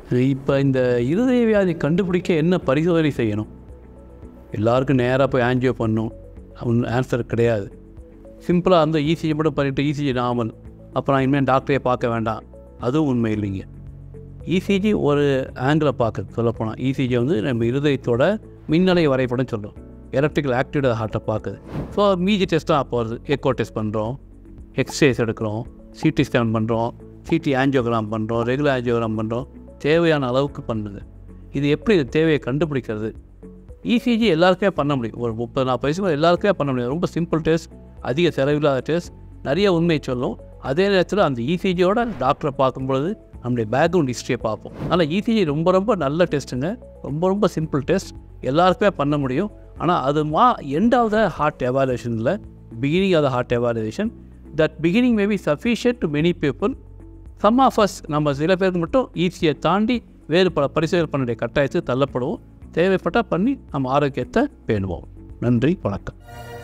இப்போ இந்த இருதய வியாதி கண்டுபிடிக்க என்ன பரிசோதனை செய்யணும் எல்லாருக்கும் நேராக போய் ஆன்ஜியோ பண்ணணும் ஆன்சர் கிடையாது சிம்பிளாக அந்த இசிஜி மட்டும் பண்ணிவிட்டு இசிஜி நார்மல் அப்புறம் இனிமேல் டாக்டரே பார்க்க வேண்டாம் அதுவும் உண்மை இல்லைங்க இசிஜி ஒரு ஆங்கிளை பார்க்குறது சொல்லப்போனால் இசிஜி வந்து நம்ம இருதயத்தோட மின்னலை வரைபடம் சொல்லும் எலக்ட்ரிக்கல் ஆக்டிவிட் ஹார்ட்டை பார்க்குது ஸோ மீதி டெஸ்ட்டாக போகிறது எக்கோ டெஸ்ட் பண்ணுறோம் எக்ஸ்ரேஸ் எடுக்கிறோம் சிடி ஸ்கேன் பண்ணுறோம் சிடி ஆஞ்சியோகிராம் பண்ணுறோம் ரெகுலர் ஆஞ்சியோகிராம் பண்ணுறோம் தேவையான அளவுக்கு பண்ணுது இது எப்படி இந்த தேவையை கண்டுபிடிக்கிறது இசிஜி எல்லாருக்குமே பண்ண முடியும் ஒரு முப்பது நாற்பது வயசுக்கு எல்லாருக்குமே பண்ண முடியும் ரொம்ப சிம்பிள் டெஸ்ட் அதிக செலவில்லாத டெஸ்ட் நிறைய உண்மை சொல்லும் அதே நேரத்தில் அந்த இசிஜியோட டாக்டரை பார்க்கும்பொழுது நம்முடைய பேக்ரவுண்ட் ஹிஸ்ட்ரியை பார்ப்போம் அதனால் இசிஜி ரொம்ப ரொம்ப நல்ல டெஸ்ட்டுங்க ரொம்ப ரொம்ப சிம்பிள் டெஸ்ட் எல்லாருக்குமே பண்ண முடியும் ஆனால் அது மா எண்ட் ஆஃப் த ஹார்ட் எவாலுவேஷனில் beginning of the heart evaluation that beginning may be sufficient to many people some of us நம்ம சில பேருக்கு மட்டும் ஈஸியை தாண்டி வேறு பல பரிசோதனை பண்ண வேண்டிய கட்டாயத்துக்கு தள்ளப்படுவோம் தேவைப்பட்டால் பண்ணி நம்ம ஆரோக்கியத்தை பேணுவோம் நன்றி வணக்கம்